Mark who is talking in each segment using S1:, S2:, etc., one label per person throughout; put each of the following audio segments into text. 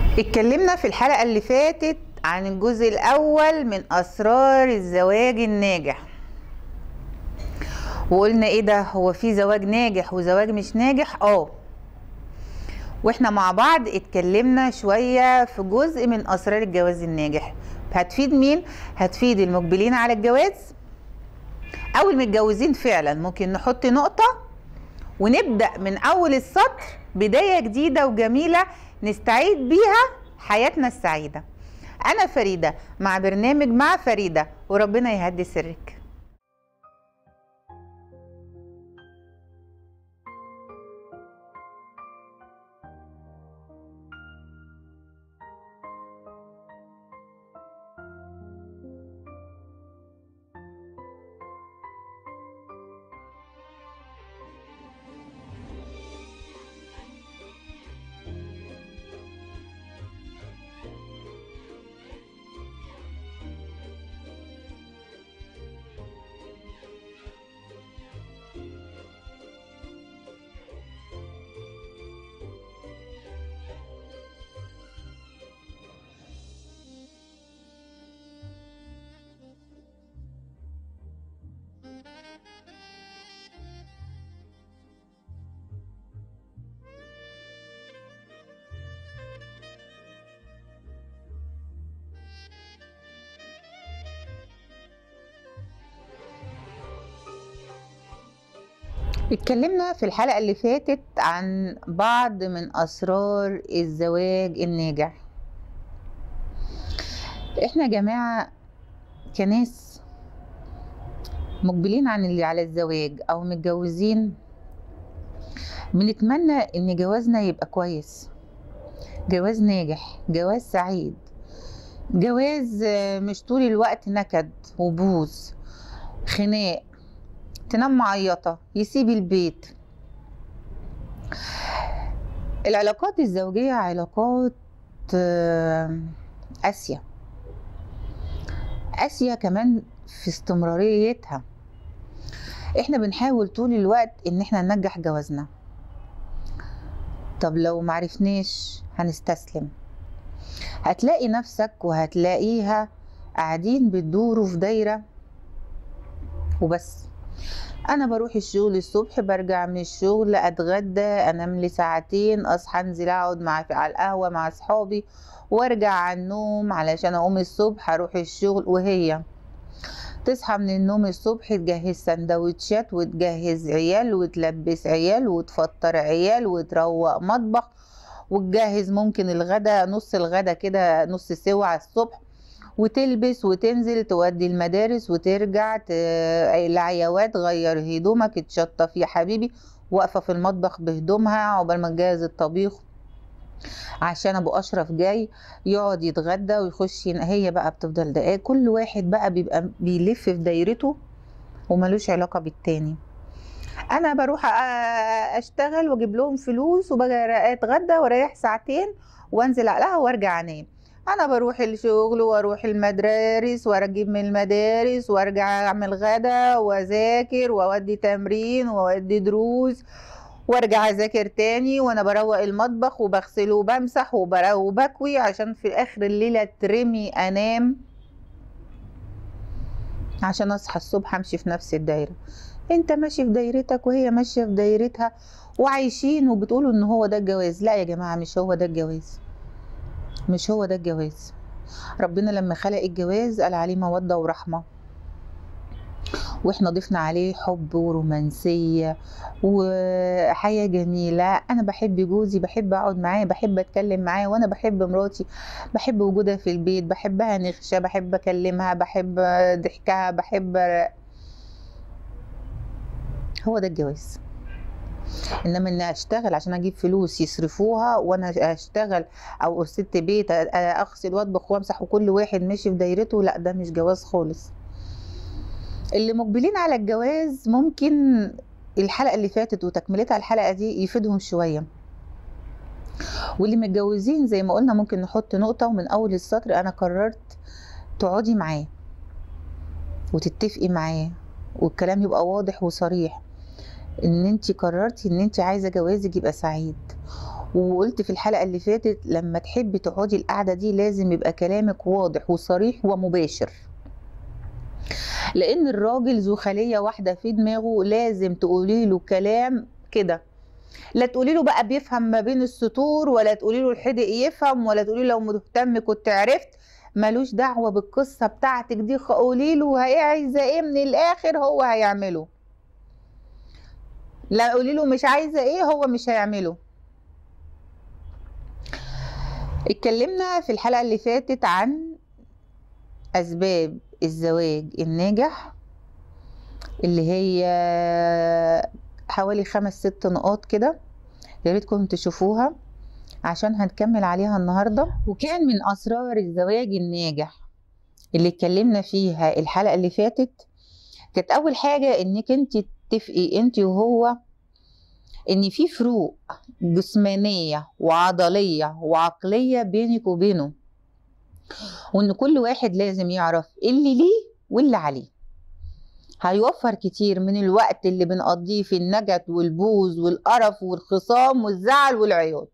S1: اتكلمنا في الحلقة اللي فاتت عن الجزء الأول من أسرار الزواج الناجح وقلنا ايه ده هو في زواج ناجح وزواج مش ناجح اه واحنا مع بعض اتكلمنا شوية في جزء من أسرار الجواز الناجح هتفيد مين؟ هتفيد المقبلين على الجواز أو المتجوزين فعلا ممكن نحط نقطة ونبدأ من أول السطر بداية جديدة وجميلة نستعيد بيها حياتنا السعيدة أنا فريدة مع برنامج مع فريدة وربنا يهدي سرك اتكلمنا في الحلقة اللي فاتت عن بعض من أسرار الزواج الناجح احنا يا جماعة كناس مقبلين عن اللي على الزواج أو متجوزين بنتمنى إن جوازنا يبقى كويس جواز ناجح جواز سعيد جواز مش طول الوقت نكد وبوز خناق تنام معيطة يسيب البيت العلاقات الزوجية علاقات قاسية قاسية كمان في استمراريتها احنا بنحاول طول الوقت ان احنا ننجح جوازنا طب لو معرفناش هنستسلم هتلاقي نفسك وهتلاقيها قاعدين بتدوروا في دايرة وبس انا بروح الشغل الصبح برجع من الشغل اتغدى انام لي ساعتين اصحى انزل اقعد مع على القهوه مع اصحابي وارجع على النوم علشان اقوم الصبح اروح الشغل وهي تصحى من النوم الصبح تجهز سندوتشات وتجهز عيال وتلبس عيال وتفطر عيال وتروق مطبخ وتجهز ممكن الغدا نص الغدا كده نص سوا على الصبح وتلبس وتنزل تودي المدارس وترجع ت... العيوات غير هدومك اتشطف يا حبيبي واقفه في المطبخ بهدومها عقبال ما تجهز الطبيخ عشان ابو اشرف جاي يقعد يتغدى ويخش هي بقى بتفضل دقايق كل واحد بقى بيبقى بيلف في دايرته وملوش علاقه بالتاني انا بروح اشتغل واجيب لهم فلوس وباجي اتغدى واريح ساعتين وانزل على القهوه وارجع انام انا بروح الشغل واروح المدارس واجيب من المدارس وارجع اعمل غدا واذاكر واودي تمرين واودي دروس وارجع اذاكر تاني وانا بروق المطبخ وبغسله وبمسح وبكوي عشان في اخر الليله ترمي انام عشان اصحى الصبح امشي في نفس الدايره انت ماشي في دايرتك وهي ماشيه في دايرتها وعايشين وبتقولوا ان هو ده الجواز لا يا جماعه مش هو ده الجواز مش هو ده الجواز ربنا لما خلق الجواز قال عليه مودة ورحمة واحنا ضفنا عليه حب ورومانسية وحياة جميلة انا بحب جوزي بحب اقعد معاه بحب اتكلم معاه وانا بحب مراتي بحب وجودها في البيت بحبها نخشة بحب اكلمها بحب ضحكها بحب هو ده الجواز انما اني اشتغل عشان اجيب فلوس يصرفوها وانا اشتغل او ست بيت اغسل واطبخ وامسح وكل واحد ماشي في دايرته لا ده مش جواز خالص اللي مقبلين على الجواز ممكن الحلقه اللي فاتت وتكملتها الحلقه دي يفيدهم شويه واللي متجوزين زي ما قلنا ممكن نحط نقطه ومن اول السطر انا قررت تقعدي معاه وتتفقي معاه والكلام يبقى واضح وصريح ان انت قررتي ان انت عايزه جوازك يبقى سعيد وقلت في الحلقة اللي فاتت لما تحبي تقعدي القعدة دي لازم يبقى كلامك واضح وصريح ومباشر لأن الراجل ذو خلية واحدة في دماغه لازم تقولي له كلام كده لا تقولي له بقى بيفهم ما بين السطور ولا تقولي له الحدق يفهم ولا تقولي له لو مهتم كنت عرفت ملوش دعوة بالقصة بتاعتك دي قولي له هي عايزة ايه من الآخر هو هيعمله لا قولي له مش عايزة ايه هو مش هيعمله اتكلمنا في الحلقة اللي فاتت عن أسباب الزواج الناجح اللي هي حوالي خمس ست نقاط كده يا ريتكم تشوفوها عشان هنكمل عليها النهارده وكان من اسرار الزواج الناجح اللي اتكلمنا فيها الحلقه اللي فاتت كانت اول حاجه انك انت تتفقي انت وهو ان في فروق جسمانيه وعضليه وعقليه بينك وبينه وان كل واحد لازم يعرف اللي ليه واللي عليه هيوفر كتير من الوقت اللي بنقضيه في النجت والبوز والقرف والخصام والزعل والعياط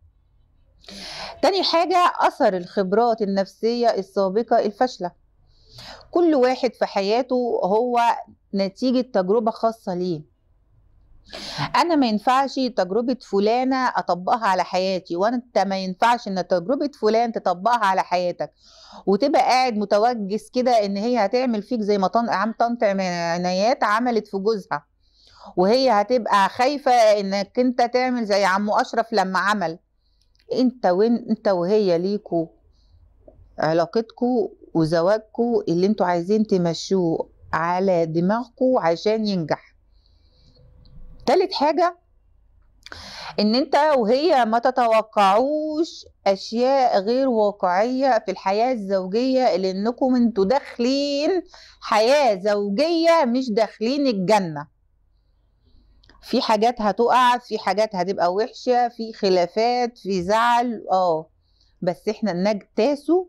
S1: تاني حاجة أثر الخبرات النفسية السابقة الفاشلة كل واحد في حياته هو نتيجة تجربة خاصة ليه أنا ما ينفعش تجربة فلانة أطبقها على حياتي وأنت ما ينفعش إن تجربة فلان تطبقها على حياتك وتبقى قاعد متوجس كده إن هي هتعمل فيك زي ما طن... عم طنط عنايات عملت في جوزها وهي هتبقى خايفة إنك أنت تعمل زي عمو أشرف لما عمل انت وين انت وهي ليكوا علاقتكوا وزواجكوا اللي انتوا عايزين تمشوه على دماغكوا عشان ينجح تالت حاجة ان انت وهي ما تتوقعوش اشياء غير واقعية في الحياة الزوجية اللي انكم انتوا داخلين حياة زوجية مش داخلين الجنة في حاجات هتقع في حاجات هتبقى وحشة في خلافات في زعل اه بس احنا نجتازه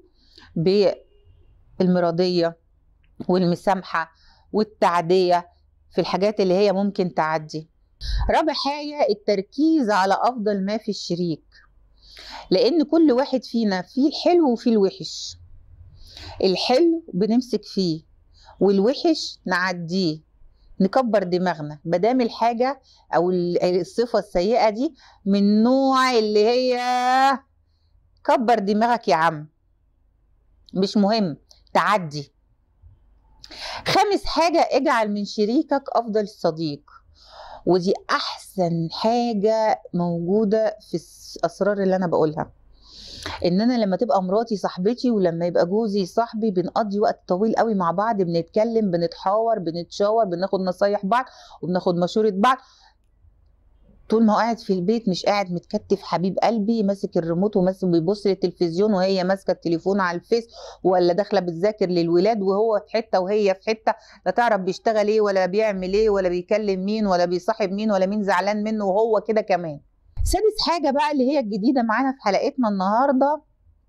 S1: بالمرضية والمسامحة والتعدية في الحاجات اللي هي ممكن تعدي رابع حاجة التركيز على أفضل ما في الشريك لأن كل واحد فينا فيه الحلو وفيه الوحش الحلو بنمسك فيه والوحش نعديه نكبر دماغنا مادام الحاجه او الصفه السيئه دي من نوع اللي هي كبر دماغك يا عم مش مهم تعدي خامس حاجة اجعل من شريكك أفضل صديق ودي أحسن حاجة موجودة في الأسرار اللي أنا بقولها ان انا لما تبقى مراتي صاحبتي ولما يبقى جوزي صاحبي بنقضي وقت طويل قوي مع بعض بنتكلم بنتحاور بنتشاور بناخد نصايح بعض وبناخد مشورة بعض طول ما هو قاعد في البيت مش قاعد متكتف حبيب قلبي ماسك الريموت وماسك بيبص للتلفزيون وهي ماسكه التليفون على الفيس ولا داخله بتذاكر للولاد وهو في حته وهي في حته لا تعرف بيشتغل ايه ولا بيعمل ايه ولا بيكلم مين ولا بيصاحب مين ولا مين زعلان منه وهو كده كمان سادس حاجة بقى اللي هي الجديدة معانا في حلقتنا النهاردة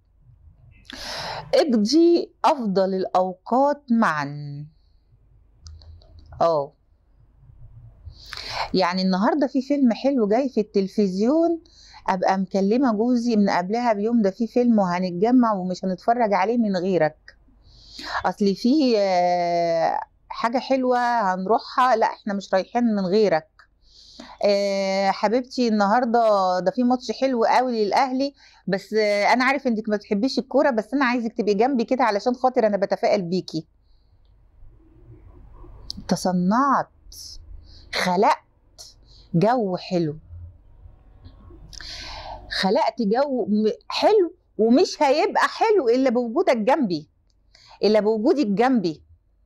S1: اقضي أفضل الأوقات معا اه يعني النهارده في فيلم حلو جاي في التلفزيون ابقى مكلمه جوزي من قبلها بيوم ده في فيلم وهنتجمع ومش هنتفرج عليه من غيرك اصل في حاجه حلوه هنروحها لا احنا مش رايحين من غيرك آه حبيبتي النهارده ده في ماتش حلو قوي للاهلي بس آه انا عارف انك ما بتحبيش الكوره بس انا عايزك تبقي جنبي كده علشان خاطر انا بتفائل بيكي تصنعت خلقت جو حلو خلقت جو حلو ومش هيبقى حلو الا بوجودك جنبي الا بوجودك جنبي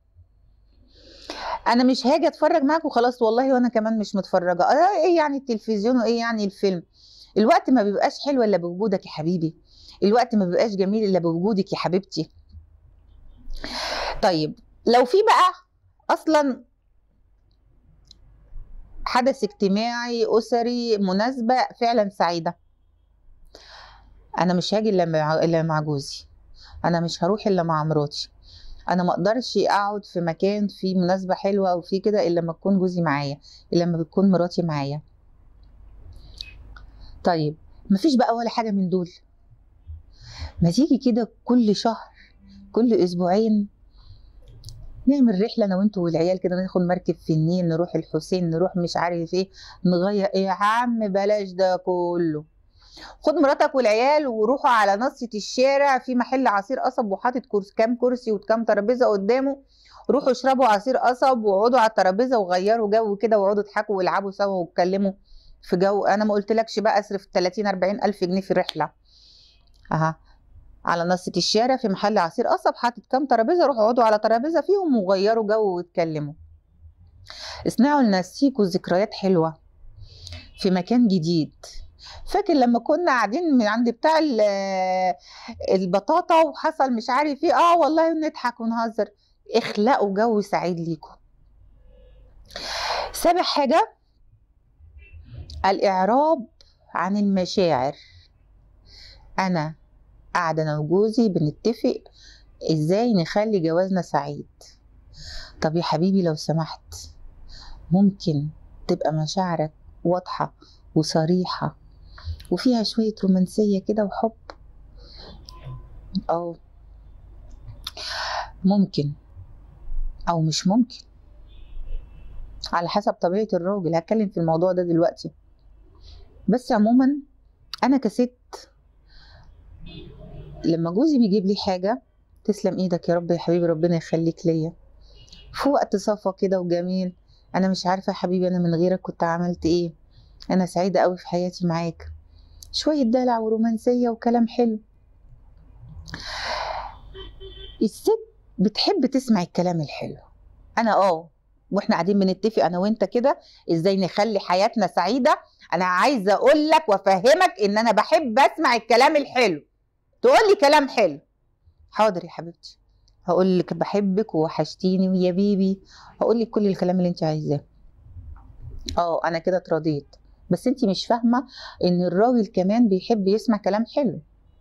S1: انا مش هاجي اتفرج معاك وخلاص والله وانا كمان مش متفرجه آه ايه يعني التلفزيون وايه يعني الفيلم الوقت ما بيبقاش حلو الا بوجودك يا حبيبي الوقت ما بيبقاش جميل الا بوجودك يا حبيبتي طيب لو في بقى اصلا حدث اجتماعي اسري مناسبه فعلا سعيده انا مش هاجي الا الا مع جوزي انا مش هروح الا مع مراتي انا ما اقدرش اقعد في مكان فيه مناسبه حلوه او فيه كده الا لما تكون جوزي معايا الا لما بتكون مراتي معايا طيب مفيش بقى ولا حاجه من دول ما تيجي كده كل شهر كل اسبوعين نعمل رحله انا وانتوا والعيال كده ناخد مركب في النيل نروح الحسين نروح مش عارف ايه نغير ايه يا عم بلاش ده كله خد مراتك والعيال وروحوا على نصة الشارع في محل عصير قصب وحاطط كرسي كام كرسي وكام ترابيزه قدامه روحوا اشربوا عصير قصب واقعدوا على الترابيزه وغيروا جو كده واقعدوا اضحكوا والعبوا سوا واتكلموا في جو انا ما قلتلكش بقى اصرف 30 40 الف جنيه في الرحله اها على نصة الشارع في محل عصير قصب حاطط كام ترابيزه روحوا اقعدوا على ترابيزه فيهم وغيروا جو واتكلموا اصنعوا لنفسيكوا ذكريات حلوه في مكان جديد فاكر لما كنا قاعدين من عند بتاع البطاطا وحصل مش عارف ايه اه والله نضحك ونهزر اخلقوا جو سعيد ليكم سابع حاجة الإعراب عن المشاعر أنا قاعدة أنا وجوزي بنتفق إزاي نخلي جوازنا سعيد طب يا حبيبي لو سمحت ممكن تبقى مشاعرك واضحة وصريحة وفيها شوية رومانسية كده وحب أو ممكن أو مش ممكن على حسب طبيعة الراجل هتكلم في الموضوع ده دلوقتي بس عموما أنا كست لما جوزي بيجيب لي حاجة تسلم ايدك يا رب يا حبيبي ربنا يخليك ليا في وقت صفا كده وجميل انا مش عارفه يا حبيبي انا من غيرك كنت عملت ايه انا سعيده قوي في حياتي معاك شويه دلع ورومانسيه وكلام حلو الست بتحب تسمع الكلام الحلو انا اه واحنا قاعدين بنتفق انا وانت كده ازاي نخلي حياتنا سعيده انا عايزه اقول لك وافهمك ان انا بحب اسمع الكلام الحلو تقول لي كلام حلو حاضر يا حبيبتي هقول لك بحبك ووحشتيني ويا بيبي هقول لك كل الكلام اللي انت عايزاه اه انا كده اتراضيت بس انت مش فاهمه ان الراجل كمان بيحب يسمع كلام حلو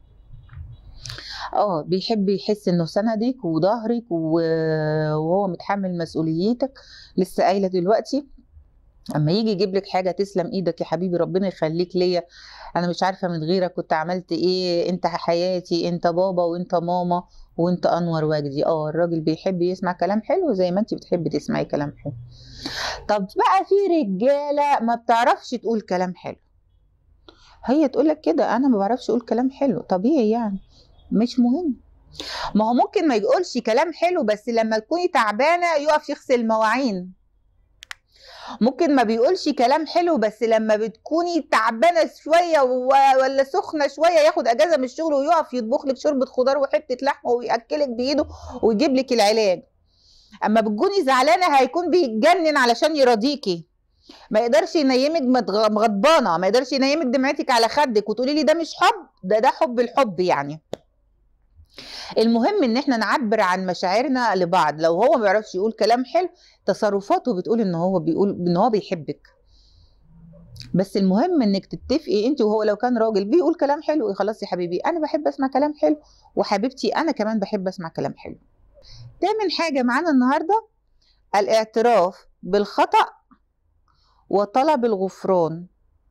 S1: اه بيحب يحس انه سندك وظهرك وهو متحمل مسؤوليتك لسه قايله دلوقتي اما يجي يجيب لك حاجه تسلم ايدك يا حبيبي ربنا يخليك ليا انا مش عارفه من غيرك كنت عملت ايه انت حياتي انت بابا وانت ماما وانت انور وجدي اه الراجل بيحب يسمع كلام حلو زي ما انت بتحبي تسمعي كلام حلو طب بقى في رجاله ما بتعرفش تقول كلام حلو هي تقول لك كده انا ما بعرفش اقول كلام حلو طبيعي يعني مش مهم ما هو ممكن ما يقولش كلام حلو بس لما تكوني تعبانه يقف يغسل مواعين ممكن ما بيقولش كلام حلو بس لما بتكوني تعبانه شويه ولا سخنه شويه ياخد اجازه من الشغل ويقف يطبخ لك شوربه خضار وحته لحمه وياكلك بايده ويجيب لك العلاج اما بتكوني زعلانه هيكون بيتجنن علشان يرضيكي ما يقدرش ينيمك غضبانه ما يقدرش ينيمك دمعتك على خدك وتقولي لي ده مش حب ده ده حب الحب يعني المهم ان احنا نعبر عن مشاعرنا لبعض لو هو ما بيعرفش يقول كلام حلو تصرفاته بتقول ان هو بيقول ان هو بيحبك بس المهم انك تتفقي انت وهو لو كان راجل بيقول كلام حلو خلاص يا حبيبي انا بحب اسمع كلام حلو وحبيبتي انا كمان بحب اسمع كلام حلو تامن حاجه معانا النهارده الاعتراف بالخطا وطلب الغفران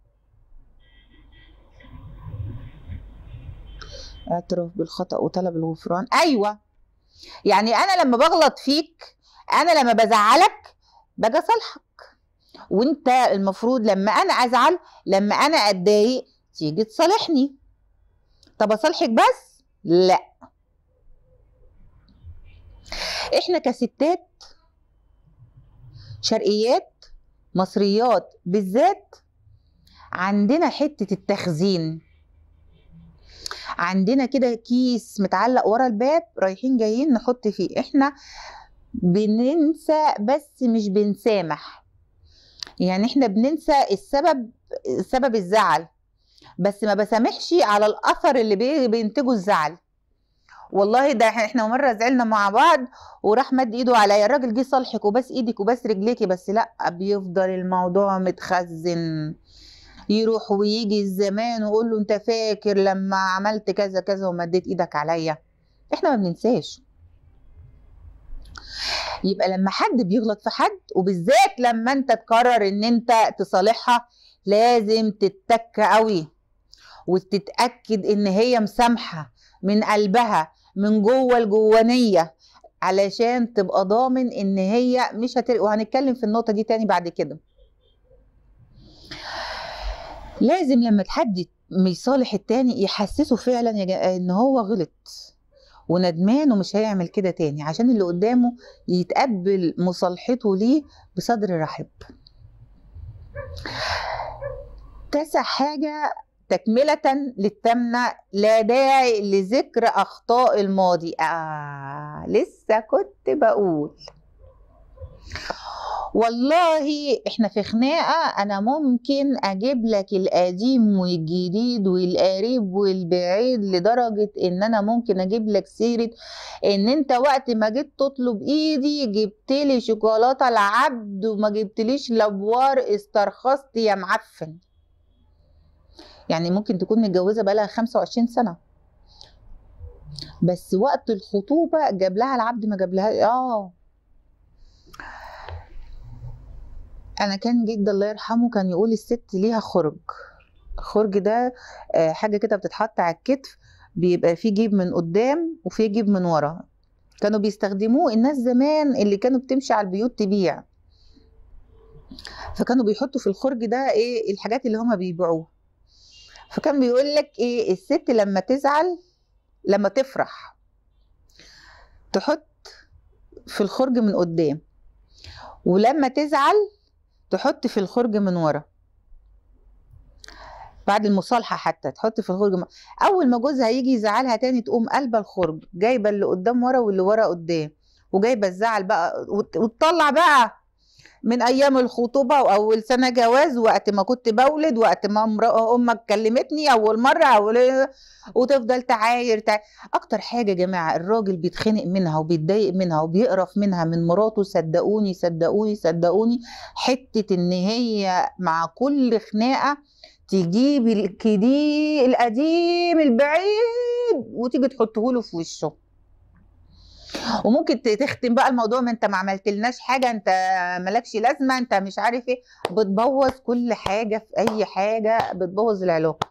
S1: اعتراف بالخطأ وطلب الغفران أيوة يعني أنا لما بغلط فيك أنا لما بزعلك باجي أصالحك وأنت المفروض لما أنا أزعل لما أنا أتضايق تيجي تصالحني طب أصالحك بس؟ لأ إحنا كستات شرقيات مصريات بالذات عندنا حتة التخزين عندنا كده كيس متعلق ورا الباب رايحين جايين نحط فيه احنا بننسى بس مش بنسامح يعني احنا بننسى السبب سبب الزعل بس ما بسامحش على الاثر اللي بينتجه الزعل والله ده احنا مره زعلنا مع بعض وراح مد ايده عليا الراجل جه صالحك وبس ايدك وبس رجليكي بس لا بيفضل الموضوع متخزن يروح ويجي الزمان ويقول له انت فاكر لما عملت كذا كذا ومديت ايدك عليا احنا ما بننساش يبقى لما حد بيغلط في حد وبالذات لما انت تقرر ان انت تصالحها لازم تتك قوي وتتاكد ان هي مسامحه من قلبها من جوه الجوانيه علشان تبقى ضامن ان هي مش هتر... وهنتكلم في النقطه دي تاني بعد كده لازم لما حد يصالح التاني يحسسه فعلا يا جا- ان هو غلط وندمان ومش هيعمل كده تاني عشان اللي قدامه يتقبل مصالحته ليه بصدر رحب تاسع حاجة تكملة للتامنة لا داعي لذكر أخطاء الماضي آه لسه كنت بقول والله احنا في خناقة انا ممكن اجيب لك القديم والجديد والقريب والبعيد لدرجة ان انا ممكن اجيب لك سيرة ان انت وقت ما جيت تطلب ايدي جبت لي شوكولاتة العبد وما جبتليش لبوار استرخصت يا معفن يعني ممكن تكون متجوزة بقالها 25 سنة بس وقت الخطوبة جاب لها العبد ما جاب لها اه انا كان جدي الله يرحمه كان يقول الست ليها خرج خرج ده آه، حاجه كده بتتحط على الكتف بيبقى فيه جيب من قدام وفيه جيب من ورا كانوا بيستخدموه الناس زمان اللي كانوا بتمشي على البيوت تبيع فكانوا بيحطوا في الخرج ده ايه الحاجات اللي هما بيبيعوها فكان بيقول لك ايه الست لما تزعل لما تفرح تحط في الخرج من قدام ولما تزعل تحط في الخرج من ورا بعد المصالحة حتى تحط في الخرج من... أول ما جوزها يجي يزعلها تاني تقوم قلبة الخرج جايبة اللي قدام ورا واللي ورا قدام وجايبة الزعل بقى وت- وتطلع بقى من أيام الخطوبة وأول سنة جواز وقت ما كنت بولد وقت ما امرأة أمك كلمتني أول مرة أول وتفضل تعاير تعاير. أكتر حاجة يا جماعة الراجل بيتخنق منها وبيتضايق منها وبيقرف منها من مراته صدقوني صدقوني صدقوني حتة إن هي مع كل خناقة تجيب الكدي القديم البعيد وتيجي تحطه له في وشه وممكن ت- تختم بقى الموضوع ما انت ما عملتلناش حاجه انت مالكش لازمه انت مش عارف ايه بتبوظ كل حاجه في اي حاجه بتبوظ العلاقه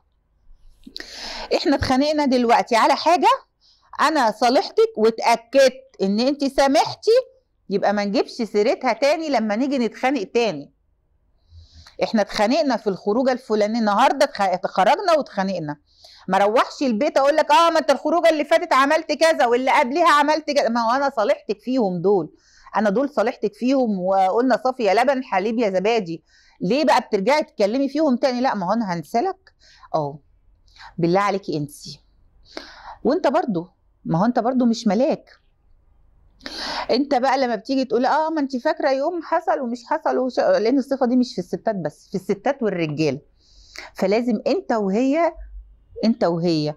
S1: احنا اتخانقنا دلوقتي على حاجه انا صالحتك واتاكدت ان انت سامحتي يبقى ما نجيبش سيرتها تاني لما نيجي نتخانق تاني احنا اتخانقنا في الخروجه الفلانيه النهارده اتخ- خرجنا واتخانقنا ما روحش البيت اقول لك اه ما انت الخروجه اللي فاتت عملت كذا واللي قبلها عملت كذا ما هو انا صالحتك فيهم دول انا دول صالحتك فيهم وقلنا صافي يا لبن حليب يا زبادي ليه بقى بترجعي تتكلمي فيهم تاني لا ما هو انا هنسلك اه بالله عليكي انسي وانت برضو ما هو انت برضو مش ملاك انت بقى لما بتيجي تقول اه ما انت فاكره يوم حصل ومش حصل وش... لان الصفه دي مش في الستات بس في الستات والرجاله فلازم انت وهي انت وهي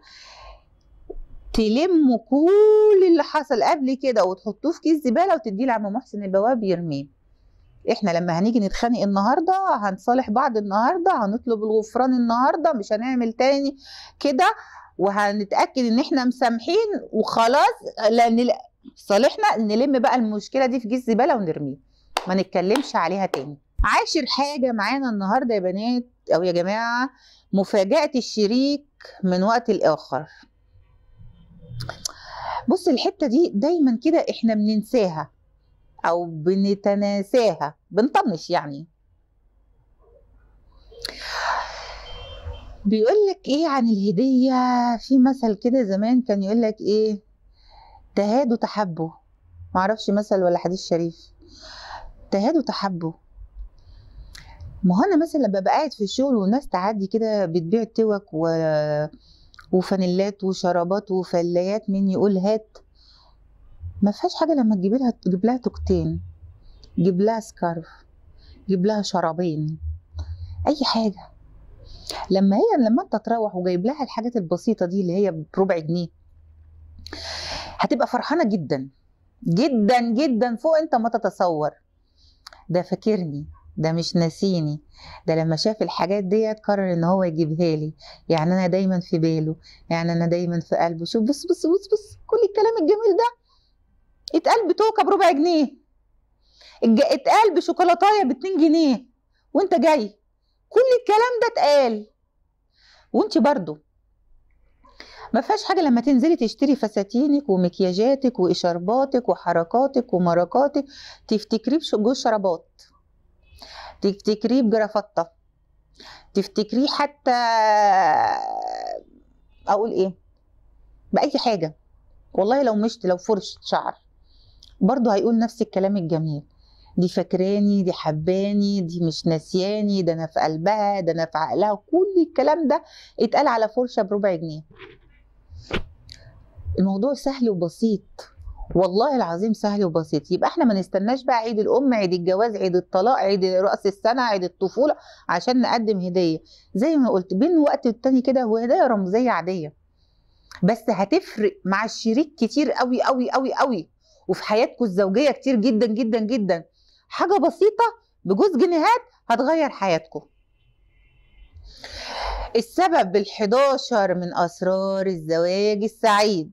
S1: تلموا كل اللي حصل قبل كده وتحطوه في كيس زباله وتديه لعم محسن البواب يرميه احنا لما هنيجي نتخانق النهارده هنصالح بعض النهارده هنطلب الغفران النهارده مش هنعمل تاني كده وهنتاكد ان احنا مسامحين وخلاص لان صالحنا نلم بقى المشكله دي في كيس زباله ونرميه ما نتكلمش عليها تاني عاشر حاجه معانا النهارده يا بنات او يا جماعه مفاجاه الشريك من وقت لاخر بص الحته دي دايما كده احنا بننساها او بنتناساها بنطنش يعني بيقول لك ايه عن الهديه في مثل كده زمان كان يقول لك ايه تهادوا تحبوا معرفش مثل ولا حديث شريف تهادوا تحبوا ما هو انا مثلا لما ببقى قاعد في الشغل والناس تعدي كده بتبيع توك و... وفانيلات وشرابات وفلايات مين يقول هات ما فيهاش حاجه لما تجيب لها تجيب لها توكتين جيب لها سكارف جيب لها شرابين اي حاجه لما هي لما انت تروح وجايب لها الحاجات البسيطه دي اللي هي بربع جنيه هتبقى فرحانه جدا جدا جدا فوق انت ما تتصور ده فاكرني ده مش ناسيني ده لما شاف الحاجات دي قرر ان هو يجيبها لي يعني انا دايما في باله يعني انا دايما في قلبه شوف بص بص بص بص كل الكلام الجميل ده اتقال بتوكه بربع جنيه اتج- اتقال بشوكولاتايه ب 2 جنيه وانت جاي كل الكلام ده اتقال وانت برضو ما فيهاش حاجه لما تنزلي تشتري فساتينك ومكياجاتك واشارباتك وحركاتك ومركاتك تفتكريه بجوز شرابات تفتكريه بجرافطه تفتكريه حتى اقول ايه باي حاجه والله لو مشت لو فرشة شعر برضه هيقول نفس الكلام الجميل دي فاكراني دي حباني دي مش ناسياني ده انا في قلبها ده انا في عقلها كل الكلام ده اتقال على فرشه بربع جنيه الموضوع سهل وبسيط والله العظيم سهل وبسيط يبقى احنا ما نستناش بقى عيد الام عيد الجواز عيد الطلاق عيد راس السنه عيد الطفوله عشان نقدم هديه زي ما قلت بين وقت والتاني كده هو هدايا رمزيه عاديه بس هتفرق مع الشريك كتير قوي قوي قوي قوي وفي حياتكم الزوجيه كتير جدا جدا جدا حاجه بسيطه بجوز جنيهات هتغير حياتكم السبب ال11 من اسرار الزواج السعيد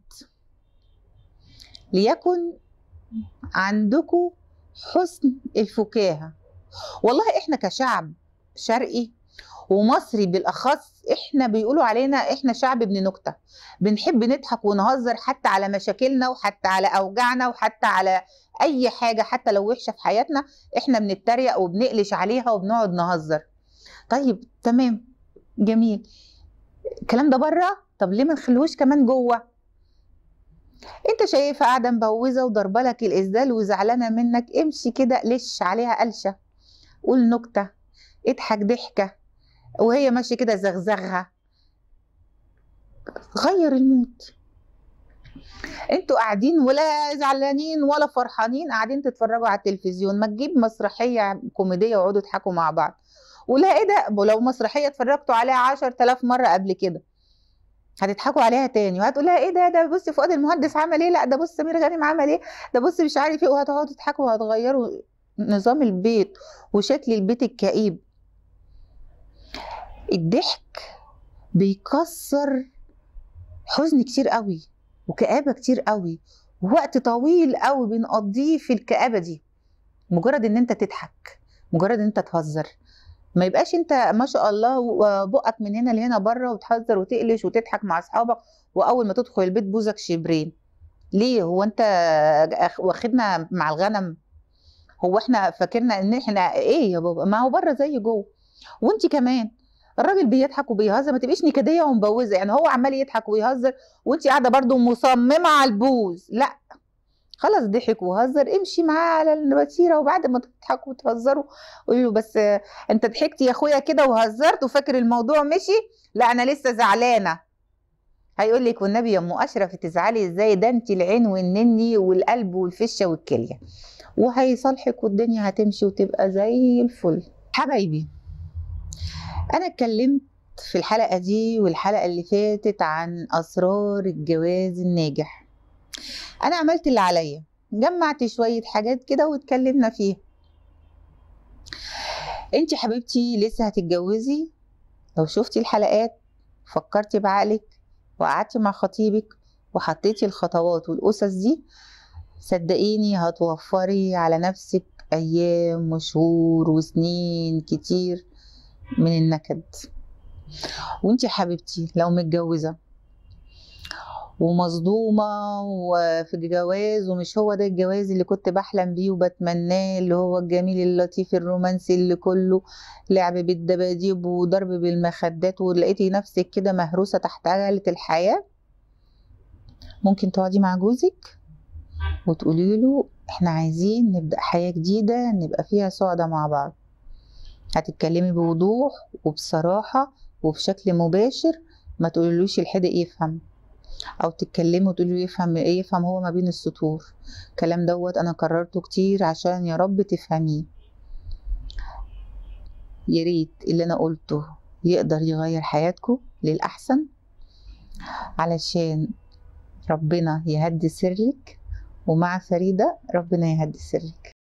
S1: ليكن عندكم حسن الفكاهه والله احنا كشعب شرقي ومصري بالاخص احنا بيقولوا علينا احنا شعب ابن نكته بنحب نضحك ونهزر حتى على مشاكلنا وحتى على اوجاعنا وحتى على اي حاجه حتى لو وحشه في حياتنا احنا بنتريق وبنقلش عليها وبنقعد نهزر طيب تمام جميل الكلام ده بره طب ليه ما نخلوش كمان جوه انت شايفها قاعده مبوزه وضربه لك الاسدال وزعلانه منك امشي كده لش عليها قلشه قول نكته اضحك ضحكه وهي ماشيه كده زغزغها غير المود انتوا قاعدين ولا زعلانين ولا فرحانين قاعدين تتفرجوا على التلفزيون ما تجيب مسرحيه كوميديه ويقعدوا يضحكوا مع بعض ولا ايه ده لو مسرحيه اتفرجتوا عليها عشر تلاف مره قبل كده هتضحكوا عليها تاني وهتقول لها ايه ده ده بص فؤاد المهندس عمل ايه لا ده بص سمير غانم عمل ايه ده بص مش عارف ايه وهتقعدوا تضحكوا وهتغيروا نظام البيت وشكل البيت الكئيب الضحك بيكسر حزن كتير قوي وكآبة كتير قوي ووقت طويل قوي بنقضيه في الكآبة دي مجرد ان انت تضحك مجرد ان انت تهزر ما يبقاش انت ما شاء الله بقك من هنا لهنا بره وتهزر وتقلش وتضحك مع اصحابك واول ما تدخل البيت بوزك شبرين ليه هو انت واخدنا مع الغنم هو احنا فاكرنا ان احنا ايه يا بابا ما هو بره زي جوه وانت كمان الراجل بيضحك وبيهزر ما تبقيش نكديه ومبوزه يعني هو عمال يضحك ويهزر وانت قاعده برضو مصممه على البوز لا خلاص ضحك وهزر امشي معاه على الوتيره وبعد ما تضحكوا وتهزروا قولي له بس انت ضحكت يا اخويا كده وهزرت وفاكر الموضوع مشي لا انا لسه زعلانه هيقول لك والنبي يا ام اشرف تزعلي ازاي ده انت العين والنني والقلب والفشه والكليه وهيصالحك والدنيا هتمشي وتبقى زي الفل حبايبي انا اتكلمت في الحلقه دي والحلقه اللي فاتت عن اسرار الجواز الناجح انا عملت اللي عليا جمعت شويه حاجات كده واتكلمنا فيها انت حبيبتي لسه هتتجوزي لو شفتي الحلقات فكرتي بعقلك وقعدتي مع خطيبك وحطيتي الخطوات والاسس دي صدقيني هتوفري على نفسك ايام وشهور وسنين كتير من النكد وانتي حبيبتي لو متجوزه ومصدومة وفي الجواز ومش هو ده الجواز اللي كنت بحلم بيه وبتمناه اللي هو الجميل اللطيف الرومانسي اللي كله لعب بالدباديب وضرب بالمخدات ولقيتي نفسك كده مهروسة تحت عجلة الحياة ممكن تقعدي مع جوزك وتقولي له احنا عايزين نبدأ حياة جديدة نبقى فيها سعدة مع بعض هتتكلمي بوضوح وبصراحة وبشكل مباشر ما تقوليلوش الحدق يفهم او تتكلمي وتقولي يفهم ايه يفهم هو ما بين السطور الكلام دوت انا كررته كتير عشان يا رب تفهميه يا ريت اللي انا قلته يقدر يغير حياتكم للاحسن علشان ربنا يهدي سرك ومع فريدة ربنا يهدي سرك